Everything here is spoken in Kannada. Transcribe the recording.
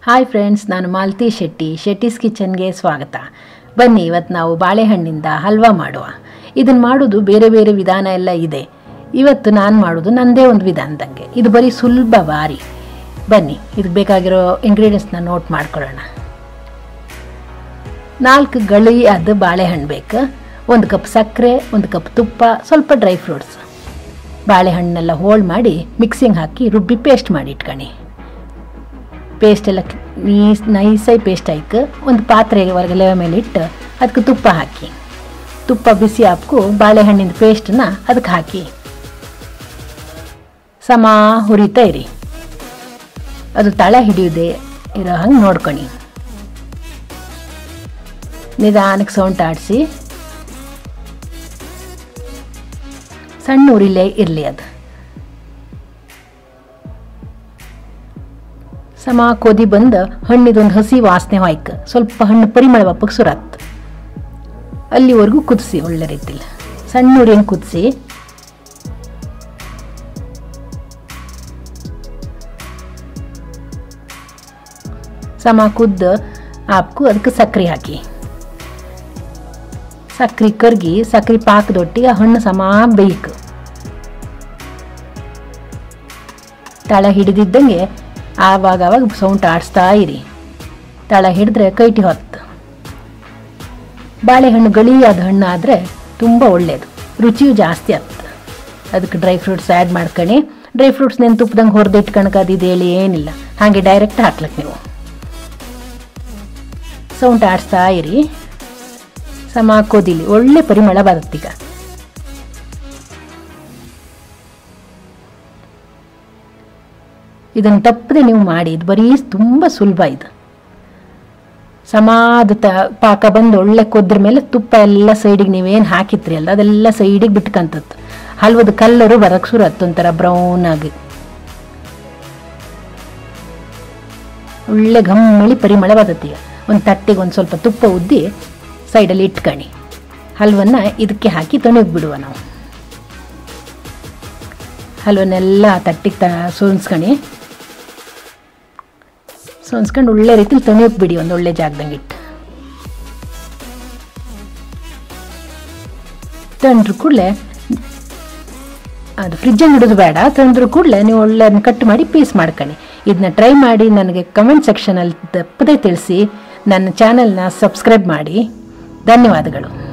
ಹಾಯ್ ಫ್ರೆಂಡ್ಸ್ ನಾನು ಮಾಲತಿ ಶೆಟ್ಟಿ ಶೆಟ್ಟಿಸ್ ಕಿಚನ್ಗೆ ಸ್ವಾಗತ ಬನ್ನಿ ಇವತ್ತು ನಾವು ಬಾಳೆಹಣ್ಣಿಂದ ಹಲ್ವಾ ಮಾಡುವ ಇದನ್ನು ಮಾಡೋದು ಬೇರೆ ಬೇರೆ ವಿಧಾನ ಎಲ್ಲ ಇದೆ ಇವತ್ತು ನಾನು ಮಾಡೋದು ನನ್ನದೇ ಒಂದು ವಿಧಾನದಂಗೆ ಇದು ಬರೀ ಸುಲಭ ಬಾರಿ ಬನ್ನಿ ಇದಕ್ಕೆ ಬೇಕಾಗಿರೋ ಇಂಗ್ರೀಡಿಯೆಂಟ್ಸ್ನ ನೋಟ್ ಮಾಡ್ಕೊಳ್ಳೋಣ ನಾಲ್ಕು ಗಳಿಯಾದ ಬಾಳೆಹಣ್ಣು ಬೇಕು ಒಂದು ಕಪ್ ಸಕ್ಕರೆ ಒಂದು ಕಪ್ ತುಪ್ಪ ಸ್ವಲ್ಪ ಡ್ರೈ ಫ್ರೂಟ್ಸ್ ಬಾಳೆಹಣ್ಣೆಲ್ಲ ಹೋಳು ಮಾಡಿ ಮಿಕ್ಸಿಂಗ್ ಹಾಕಿ ರುಬ್ಬಿ ಪೇಸ್ಟ್ ಮಾಡಿ ಇಟ್ಕೊಳ್ಳಿ ಪೇಸ್ಟ್ ಎಲ್ಲ ನೀಸ್ ನೈಸಾಗಿ ಪೇಸ್ಟ್ ಆಯ್ಕೆ ಒಂದು ಪಾತ್ರೆ ಹೊರಗಲೆ ಮೇಲೆ ಇಟ್ಟು ಅದಕ್ಕೆ ತುಪ್ಪ ಹಾಕಿ ತುಪ್ಪ ಬಿಸಿ ಹಾಕು ಬಾಳೆಹಣ್ಣಿನ ಪೇಸ್ಟನ್ನ ಅದಕ್ಕೆ ಹಾಕಿ ಸಮ ಹುರಿತಾ ಇರಿ ಅದು ತಳ ಹಿಡಿಯುದೆ ಇರೋ ಹಂಗೆ ನೋಡ್ಕೊಳಿ ನಿಧಾನಕ್ಕೆ ಸೌಂಡ್ ಆಡಿಸಿ ಸಣ್ಣ ಉರಿಲೇ ಇರಲಿ ಅದು ಸಮ ಕೊದಿ ಬಂದು ಹಣ್ಣಿದೊಂದು ಹಸಿ ವಾಸನೆ ಹೋಯ್ಕ ಸ್ವಲ್ಪ ಹಣ್ಣು ಪರಿಮಳ ಬಪ್ಪಗೆ ಸುರತ್ ಅಲ್ಲಿವರೆಗೂ ಕುದಿಸಿ ಒಳ್ಳೆ ರೀತಿಲಿ ಸಣ್ಣ ಉರಿಯಂಗೆ ಕುದಿಸಿ ಸಮ ಕುದ್ದು ಹಾಕು ಅದಕ್ಕೆ ಸಕ್ಕರೆ ಹಾಕಿ ಸಕ್ರೆ ಕರ್ಗಿ ಸಕ್ರೆ ಪಾಕದೊಟ್ಟಿಗೆ ಹಣ್ಣು ಸಮ ಬೇಯ್ಕು ತಳ ಹಿಡಿದಿದ್ದಂಗೆ ಆವಾಗ ಆವಾಗ ಸೌಂಡ್ ಆಡಿಸ್ತಾ ಇರಿ ತಳ ಹಿಡಿದ್ರೆ ಕೈಟಿ ಹೊತ್ತು ಬಾಳೆಹಣ್ಣು ಗಳಿಯಾದ ಹಣ್ಣು ಆದರೆ ತುಂಬ ಒಳ್ಳೆಯದು ರುಚಿಯೂ ಜಾಸ್ತಿ ಆಗ್ತದೆ ಅದಕ್ಕೆ ಡ್ರೈ ಫ್ರೂಟ್ಸ್ ಆ್ಯಡ್ ಮಾಡ್ಕೊಳ್ಳಿ ಡ್ರೈ ಫ್ರೂಟ್ಸ್ ನೆನ್ ತುಪ್ಪದಂಗೆ ಹೊರದು ಇಟ್ಕೊಳಕ್ಕೆ ಅದು ಹೇಳಿ ಏನಿಲ್ಲ ಹಾಗೆ ಡೈರೆಕ್ಟ್ ಹಾಕ್ಲಕ್ಕೆ ನೀವು ಸೌಂಡ್ ಆಡಿಸ್ತಾ ಇರಿ ಸಮ ಕೊದಿಲಿ ಒಳ್ಳೆ ಪರಿಮಳ ಬರುತ್ತೀಗ ಇದನ್ನು ತಪ್ಪದೆ ನೀವು ಮಾಡಿ ಇದು ಬರೀ ತುಂಬ ಸುಲಭ ಇದು ಸಮಾದ ತ ಪಾಕ ಬಂದು ಒಳ್ಳೆ ಕೊದ್ರ ಮೇಲೆ ತುಪ್ಪ ಎಲ್ಲ ಸೈಡಿಗೆ ನೀವೇನು ಹಾಕಿತ್ರಿ ಅಲ್ಲ ಅದೆಲ್ಲ ಸೈಡಿಗೆ ಬಿಟ್ಕಂತತ್ತು ಹಲ್ವದ ಕಲ್ಲರು ಬರಕ್ಕೆ ಶುರು ಹತ್ತು ಒಂಥರ ಬ್ರೌನ್ ಆಗಿ ಒಳ್ಳೆ ಘಮ್ಮಳಿ ಪರಿಮಳ ಬರ್ತೈತಿ ಒಂದು ತಟ್ಟೆಗೆ ಒಂದು ಸ್ವಲ್ಪ ತುಪ್ಪ ಉದ್ದಿ ಸೈಡಲ್ಲಿ ಇಟ್ಕಣಿ ಹಲ್ವನ್ನ ಇದಕ್ಕೆ ಹಾಕಿ ತೊಣಗಿ ಬಿಡುವ ನಾವು ಹಲ್ವನ್ನೆಲ್ಲ ತಟ್ಟಿಗೆ ತ ಸೋನ್ಸ್ಕಣಿ ಸೋನ್ಸ್ಕೊಂಡು ಒಳ್ಳೆ ರೀತಿಲಿ ತೊಣಿಯೋಕೆ ಬಿಡಿ ಒಂದು ಒಳ್ಳೆ ಜಾಗದಂಗೆ ಇಟ್ಟು ತಂಡ್ರು ಕೂಡಲೇ ಅದು ಫ್ರಿಜ್ಜಲ್ಲಿ ಇಡೋದು ಬೇಡ ತಂದ್ರು ಕೂಡಲೇ ನೀವು ಒಳ್ಳೆ ಕಟ್ ಮಾಡಿ ಪೀಸ್ ಮಾಡ್ಕೊಳ್ಳಿ ಇದನ್ನ ಟ್ರೈ ಮಾಡಿ ನನಗೆ ಕಮೆಂಟ್ ಸೆಕ್ಷನಲ್ಲಿ ತಪ್ಪದೇ ತಿಳಿಸಿ ನನ್ನ ಚಾನಲ್ನ ಸಬ್ಸ್ಕ್ರೈಬ್ ಮಾಡಿ ಧನ್ಯವಾದಗಳು